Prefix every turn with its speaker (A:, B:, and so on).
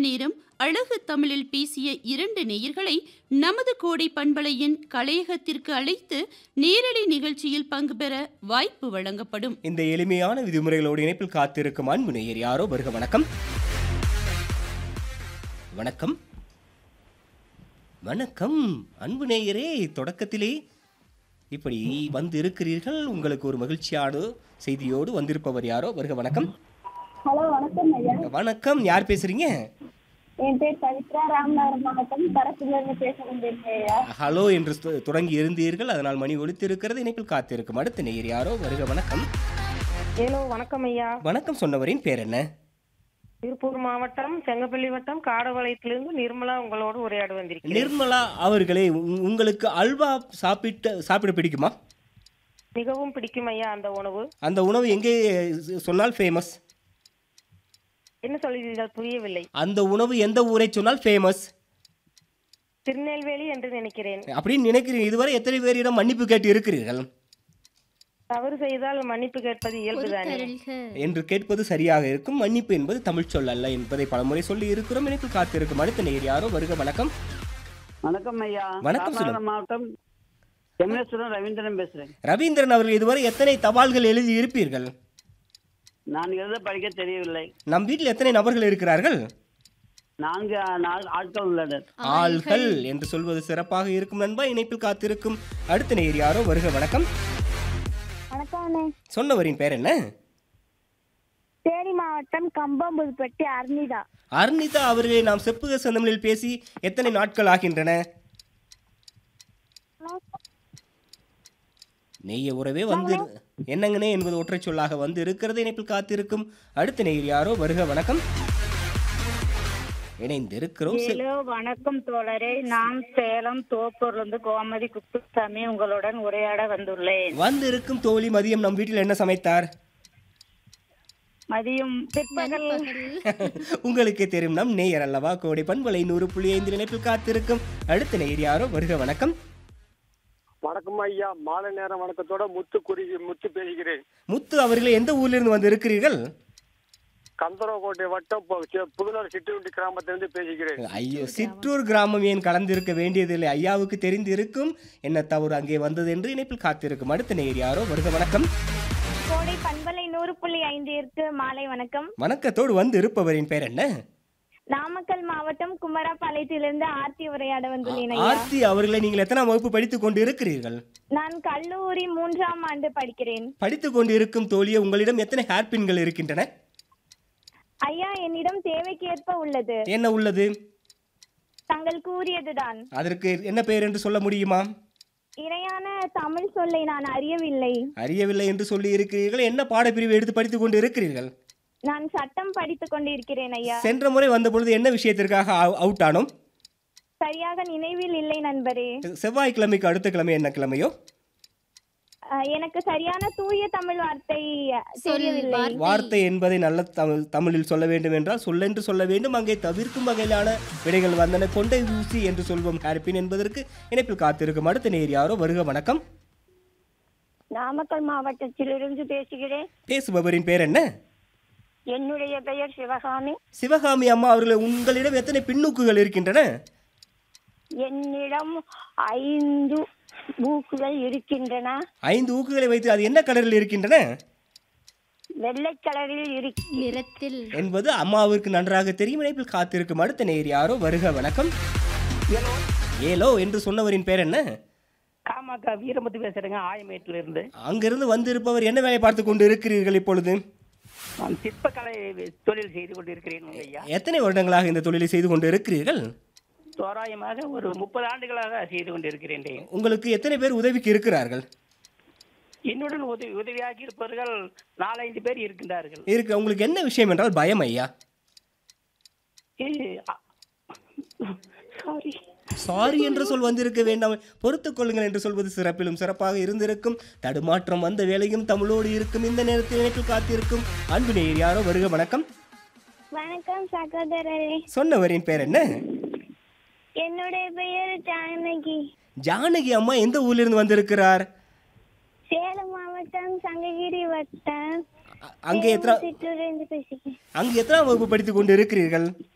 A: நேரம் அழகு தமிழில் பேசிய இரண்டு நேயர்களை நமது கோடை பண்பலையின் கலையகத்திற்கு அழைத்து நேரலை நிகழ்ச்சியில் பங்கு பெற வாய்ப்பு வழங்கப்படும்
B: இந்த எளிமையான விதிமுறைகளோடு இணைப்பில் காத்திருக்கும் அன்பு நேயர் யாரோ வருக வணக்கம் வணக்கம் வணக்கம் அன்பு நேயரே தொடக்கத்திலே இப்படி வந்து இருக்கிறீர்கள் உங்களுக்கு ஒரு மகிழ்ச்சியான செய்தியோடு வந்திருப்பவர் யாரோ வருக வணக்கம்
C: ஹலோ வணக்கம் ஐயா
B: வணக்கம் யார் பேசுறீங்க
C: என் பேர் பவித்ரா ராமநாதபுரம் மாவட்டம் பரசுலேருந்து பேச வந்திருக்கேன் ஐயா
B: ஹலோ என்று து- தொடங்கி இருந்தீர்கள் அதனால் மணி ஒலித்திருக்கிறது இணைப்பில் காத்திருக்கும் அடுத்த நேயர் யாரோ வருக வணக்கம்
D: ஹலோ வணக்கம் ஐயா
B: வணக்கம் சொன்னவரின் பேர் என்ன
D: திருப்பூர் மாவட்டம் செங்கப்பள்ளி வட்டம் காடபாளையத்திலிருந்து நிர்மலா உங்களோடு உரையாட வந்திருக்கிறேன்
B: நிர்மலா அவர்களே உங்- உங்களுக்கு அல்வா சாப்பிட்டு சாப்பிட பிடிக்குமா
D: மிகவும் பிடிக்கும் ஐயா அந்த உணவு
B: அந்த உணவு எங்கே சொ- சொன்னால் ஃபேமஸ்
D: என்ன சொல்கிறீர்கள் புரியவில்லை
B: அந்த உணவு எந்த ஊரை சொன்னால் ஃபேமஸ்
D: திருநெல்வேலி என்று நினைக்கிறேன்
B: அப்படின்னு நினைக்கிறீங்க இதுவரை எத்தனை பேரிடம் மன்னிப்பு கேட்டு இருக்கிறீர்கள்
D: தவறு செய்தால் மன்னிப்பு கேட்பது இயல்புதானே
B: என்று கேட்பது சரியாக இருக்கும் மன்னிப்பு என்பது தமிழ் சொல் அல்ல என்பதை பலமுறை சொல்லி இருக்கிறோம் இணைப்பில் காத்திருக்கும் அடுத்த நேர் யாரோ வருக வணக்கம்
E: வணக்கம் ஐயா
B: வணக்கம் சொல்லுங்க.
E: ராமநாதபுரம் மாவட்டம் எம்எஸ்வரம் ரவீந்திரன் பேசுறேன்
B: ரவீந்திரன் அவர்கள் இதுவரை எத்தனை தபால்கள் எழுதி இருப்பீர்கள்
E: நான் எழுத படிக்க தெரியவில்லை
B: நம் வீட்டில் எத்தனை நபர்கள் இருக்கிறார்கள்
E: நான்கு நாலு ஆட்கள் உள்ளனர்
B: ஆள்கள் என்று சொல்வது சிறப்பாக இருக்கும் நண்பா இணைப்பில் காத்திருக்கும் அடுத்த நேர் யாரோ வருக வணக்கம்
C: வணக்கம் அண்ணே
B: சொன்னவரின் பேர் என்ன
C: தேனி மாவட்டம் கம்பம்புதுப்பட்டி அர்னிதா
B: அர்னிதா அவர்களை நாம் செப்புக சந்தமிழில் பேசி எத்தனை நாட்கள் ஆகின்றன நெய்ய உறவே வந்து என்னங்கனே என்பது ஒற்றை சொல்லாக வந்து இருக்கிறது இணைப்பில் காத்திருக்கும் அடுத்த நேயர் யாரோ வருக வணக்கம் இணைந்திருக்கிறோம் செ-
F: ஹலோ வணக்கம் தோழரே நான் சேலம் தோப்பூர்ல இருந்து கோமதி குப்புசாமி உங்களுடன் உரையாட வந்துள்ளேன்
B: வந்திருக்கும் தோழி மதியம் நம் வீட்டில் என்ன சமைத்தார்
F: மதியம் பிற்பகல்
B: உங்களுக்கே தெரியும் நம் நேயர் அல்லவா கோடை பண்பலை நூறு புள்ளி ஐந்து இணைப்பில் காத்திருக்கும் அடுத்த நேயர் யாரோ வருக வணக்கம்
G: வணக்கம் ஐயா மாலை நேரம் வணக்கத்தோட முத்து குறி முத்து பேசுகிறேன்
B: முத்து அவர்களே எந்த ஊரிலிருந்து வந்து இருக்கிறீர்கள்
G: கந்தரவக்கோட்டை வட்டம் பு- சி- புதுநர் சிட்டுண்டி கிராமத்திலிருந்து பேசுகிறேன்
B: ஐயோ சிற்றூர் கிராமம் ஏன் கலந்திருக்க வேண்டியதில்லை ஐயாவுக்கு தெரிந்து இருக்கும் என்ன தவறு அங்கே வந்தது என்று இணைப்பில் காத்திருக்கும் அடுத்த நேயர் யாரோ வருக வணக்கம்
C: கோடை பண்பலை நூறு புள்ளி ஐந்திற்கு மாலை வணக்கம்
B: வணக்கத்தோடு வந்து இருப்பவரின் பேர் என்ன
C: நாமக்கல் மாவட்டம் குமராபாளையத்திலிருந்து ஆர்த்தி உரையாட வந்துள்ளேன் ஐயா
B: ஆர்த்தி அவர்களை நீங்கள் எத்தனாம் வகுப்பு படித்துக் கொண்டு இருக்கிறீர்கள்
C: நான் கல்லூரி மூன்றாம் ஆண்டு படிக்கிறேன்
B: படித்துக் கொண்டு இருக்கும் தோழியே உங்களிடம் எத்தனை ஹேர்பின்கள் இருக்கின்றன
C: ஐயா என்னிடம் தேவைக்கு ஏற்ப உள்ளது
B: என்ன உள்ளது
C: தாங்கள் கூறியதுதான்
B: அதற்கு என்ன பெயர் என்று சொல்ல முடியுமா
C: இணையான தமிழ் சொல்லை நான் அறியவில்லை
B: அறியவில்லை என்று சொல்லி இருக்கிறீர்கள் என்ன பாடப்பிரிவு எடுத்து படித்துக் கொண்டு இருக்கிறீர்கள்
C: நான் சட்டம் படித்துக் கொண்டிருக்கிறேன் ஐயா
B: சென்ற முறை வந்த பொழுது என்ன விஷயத்திற்காக அவு- அவுட் ஆனோம்
C: சரியாக நினைவில் இல்லை நண்பரே
B: செவ்வாய்க்கிழமைக்கு அடுத்த கிழமை என்ன கிழமையோ
C: அஹ், எனக்கு சரியான தூய தமிழ் வார்த்தை அஹ், தெரியவில்லை
B: வார்த்தை என்பதை நல்ல தமிழ் தமிழில் சொல்ல வேண்டும் என்றால் சொல்லென்று சொல்ல வேண்டும் அங்கே தவிர்க்கும் வகையிலான விடைகள் வந்தன கொண்டை ஊசி என்று சொல்வோம் ஹேர்பின் என்பதற்கு இணைப்பில் காத்திருக்கும் அடுத்த நேர் யாரோ வருக வணக்கம்
F: நாமக்கல் மாவட்டத்திலிருந்து பேசுகிறேன்
B: பேசுபவரின் பேர் என்ன
F: என்னுடைய பெயர் சிவகாமி
B: சிவகாமி அம்மா அவர்கள் உங்களிடம் எத்தனை பின்னூக்குகள் இருக்கின்றன
F: என்னிடம் ஐந்து மூக்குகள் இருக்கின்றன
B: ஐந்து ஊக்குகளை வைத்து அது என்ன கலரில் இருக்கின்றன
F: வெள்ளை கலரில் இருக்கு
A: நிறத்தில்
B: என்பது அம்மாவிற்கு நன்றாக தெரியும் இணைப்பில் காத்திருக்கும் அடுத்த நேர் யாரோ வருக வணக்கம் ஏலோ என்று சொன்னவரின் பேர் என்ன
D: காமாக்கா வீரமுத்து பேசுறேங்க ஆயமேட்டில இருந்து
B: அங்கிருந்து வந்திருப்பவர் என்ன வேலை பார்த்து கொண்டு இருக்கிறீர்கள் இப்பொழுது
D: நான் சிற்பக்கலை தொழில் செய்து கொண்டிருக்கிறேன் ஐயா
B: எத்தனை வருடங்களாக இந்த தொழிலை செய்து கொண்டு இருக்கிறீர்கள்
D: தோராயமாக ஒரு முப்பது ஆண்டுகளாக செய்து கொண்டிருக்கிறேன்
B: உங்களுக்கு எத்தனை பேர் உதவிக்கு இருக்கிறார்கள்
D: என்னுடன் உதவி உதவியாகி இருப்பவர்கள் நாலஞ்சு பேர் இருக்கின்றார்கள்
B: இருக்கு உங்களுக்கு என்ன விஷயம் என்றால் பயம் ஐயா
D: சாரி
B: சாரி என்று சொல் வந்திருக்க வேண்டாம் பொறுத்துக் கொள்ளுங்கள் என்று சொல்வது சிறப்பிலும் சிறப்பாக இருந்திருக்கும் தடுமாற்றம் வந்த வேலையும் தமிழோடு இருக்கும் இந்த நேரத்தில் இணைப்பில் காத்திருக்கும் அன்பு நேயர் யாரோ வருக வணக்கம்
C: வணக்கம் சகோதரரே
B: சொன்னவரின் பேர் என்ன
C: என்னுடைய பெயர் ஜானகி
B: ஜானகி அம்மா எந்த ஊரிலிருந்து வந்திருக்கிறார்
C: சேலம் மாவட்டம் சங்ககிரி வட்டம்
B: அ- அங்கே எத்தனை
C: சிற்றூரிலிருந்து பேசுகிறேன்
B: அங்கு எத்தனாம் வகுப்பு படித்துக் கொண்டு இருக்கிறீர்கள்